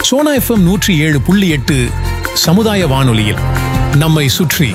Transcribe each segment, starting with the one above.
Sona FM நூற்றி ஏழு புள்ளி எட்டு சமுதாய வானொலியில் நம்மை சுற்றி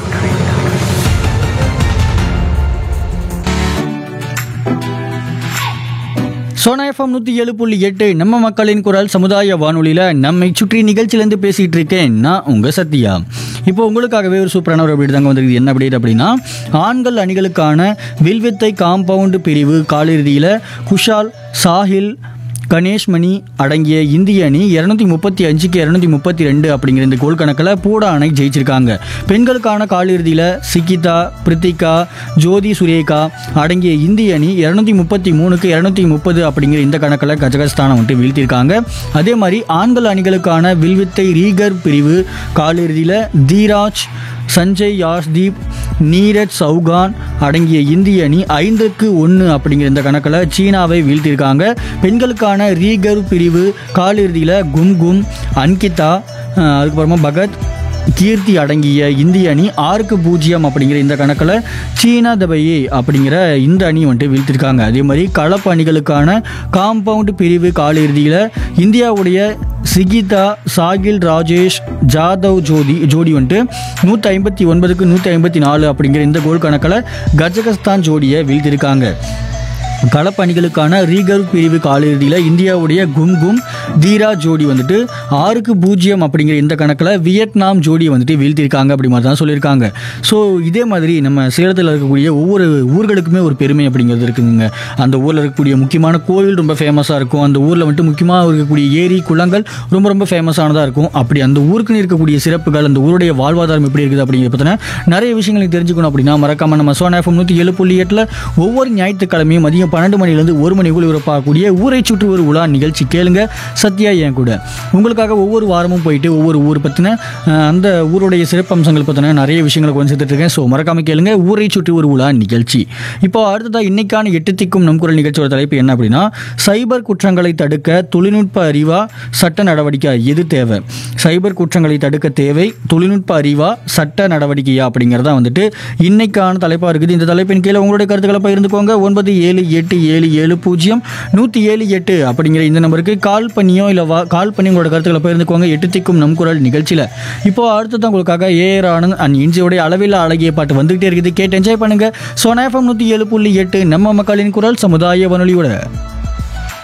சோனா எஃப்எம் நூற்றி ஏழு புள்ளி எட்டு நம்ம மக்களின் குரல் சமுதாய வானொலியில் நம்மை சுற்றி நிகழ்ச்சியிலேருந்து பேசிகிட்டு இருக்கேன் நான் உங்கள் சத்யா இப்போ உங்களுக்காகவே ஒரு சூப்பரான ஒரு அப்டேட் தாங்க வந்திருக்குது என்ன அப்டேட் அப்படின்னா ஆண்கள் அணிகளுக்கான வில்வித்தை காம்பவுண்டு பிரிவு காலிறுதியில் குஷால் சாஹில் கணேஷ்மணி அடங்கிய இந்திய அணி இரநூத்தி முப்பத்தி அஞ்சுக்கு இரநூத்தி முப்பத்தி ரெண்டு அப்படிங்கிற இந்த கோல் கணக்கில் பூடா அணை ஜெயிச்சிருக்காங்க பெண்களுக்கான காலிறுதியில் சிக்கிதா பிரித்திகா ஜோதி சுரேகா அடங்கிய இந்திய அணி இரநூத்தி முப்பத்தி மூணுக்கு இரநூத்தி முப்பது அப்படிங்கிற இந்த கணக்கில் கஜகஸ்தானை வந்துட்டு வீழ்த்தியிருக்காங்க அதே மாதிரி ஆண்கள் அணிகளுக்கான வில்வித்தை ரீகர் பிரிவு காலிறுதியில் தீராஜ் சஞ்சய் யாஷ்தீப் நீரஜ் சௌகான் அடங்கிய இந்திய அணி ஐந்துக்கு ஒன்று அப்படிங்கிற இந்த கணக்கில் சீனாவை வீழ்த்தியிருக்காங்க பெண்களுக்கான ரீகர் பிரிவு காலிறுதியில் கும்கும் அன்கிதா அஹ், அதுக்கப்புறமா பகத் கீர்த்தி அடங்கிய இந்திய அணி ஆறுக்கு பூஜ்ஜியம் அப்படிங்கிற இந்த கணக்கில் சீனா தபையே அப்படிங்கிற இந்த அணி வந்துட்டு வீழ்த்திருக்காங்க அதே மாதிரி கலப்பு அணிகளுக்கான காம்பவுண்ட் பிரிவு காலிறுதியில் இந்தியாவுடைய சிகிதா சாகில் ராஜேஷ் ஜாதவ் ஜோதி ஜோடி வந்துட்டு நூற்றி ஐம்பத்தி ஒன்பதுக்கு நூற்றி ஐம்பத்தி நாலு அப்படிங்கிற இந்த கோல் கணக்கில் கஜகஸ்தான் ஜோடியை வீழ்த்திருக்காங்க களப்பணிகளுக்கான ரீகர்வ் பிரிவு காலிறுதியில் இந்தியாவுடைய கும்கும் தீரா ஜோடி வந்துட்டு ஆறுக்கு பூஜ்ஜியம் அப்படிங்கிற இந்த கணக்கில் வியட்நாம் ஜோடி வந்துட்டு வீழ்த்திருக்காங்க அப்படி மாதிரி தான் சொல்லியிருக்காங்க ஸோ இதே மாதிரி நம்ம சேலத்தில் இருக்கக்கூடிய ஒவ்வொரு ஊர்களுக்குமே ஒரு பெருமை அப்படிங்கிறது இருக்குதுங்க அந்த ஊரில் இருக்கக்கூடிய முக்கியமான கோவில் ரொம்ப ஃபேமஸாக இருக்கும் அந்த ஊரில் வந்துட்டு முக்கியமாக இருக்கக்கூடிய ஏரி குளங்கள் ரொம்ப ரொம்ப ஃபேமஸானதாக இருக்கும் அப்படி அந்த ஊருக்குன்னு இருக்கக்கூடிய சிறப்புகள் அந்த ஊருடைய வாழ்வாதாரம் எப்படி இருக்குது அப்படிங்கிற பற்றின நிறைய விஷயங்களை தெரிஞ்சுக்கணும் அப்படின்னா மறக்காம நம்ம சோனா எஃப்எம் நூற்றி ஏழு புள்ளி எட்டில் ஒவ்வொரு ஞாயிற்றுக்கிழமையும் மதியம் பன்னெண்டு மணிலேருந்து ஒரு மணிக்குள் ஒளிபரப்பாகக்கூடிய ஊரை சுற்றி ஒரு உலா நிகழ்ச்சி கேளுங்க சத்யா என் கூட உங்களுக்காக ஒவ்வொரு வாரமும் போயிட்டு ஒவ்வொரு ஊர் பற்றின அஹ், அந்த ஊருடைய சிறப்பம்சங்கள் பற்றின நிறைய விஷயங்களை கொஞ்சம் சேர்த்துட்டு இருக்கேன் ஸோ மறக்காம கேளுங்க ஊரை சுற்றி ஒரு உலா நிகழ்ச்சி இப்போ அடுத்ததாக இன்னைக்கான எட்டு திக்கும் நம் குரல் நிகழ்ச்சியோட தலைப்பு என்ன அப்படின்னா சைபர் குற்றங்களை தடுக்க தொழில்நுட்ப அறிவா சட்ட நடவடிக்கை எது தேவை சைபர் குற்றங்களை தடுக்க தேவை தொழில்நுட்ப அறிவா சட்ட நடவடிக்கையா அப்படிங்கிறதா வந்துட்டு இன்னைக்கான தலைப்பாக இருக்குது இந்த தலைப்பின் கீழே உங்களுடைய கருத்துக்களை பகிர்ந்துக்கோங்க ஒன்பது ஏழு எட்டு ஏழு ஏழு பூஜ்ஜியம் நூற்றி ஏழு எட்டு அப்படிங்கிற இந்த நம்பருக்கு கால் பண்ணியோ இல்லை வா கால் பண்ணி உங்களோட கருத்துக்களை பகிர்ந்துக்கோங்க எட்டு திக்கும் நம் குரல் நிகழ்ச்சியில் இப்போ அடுத்ததான் உங்களுக்காக ஏஆர் ஆனந்த் அண்ட் இன்ஜியோடைய அளவில் அழகிய பாட்டு வந்துகிட்டே இருக்குது கேட்டு என்ஜாய் பண்ணுங்க சோனா எஃப்எம் நூற்றி ஏழு புள்ளி எட்டு நம்ம மக்களின் குரல் சமுதாய வானொலியோட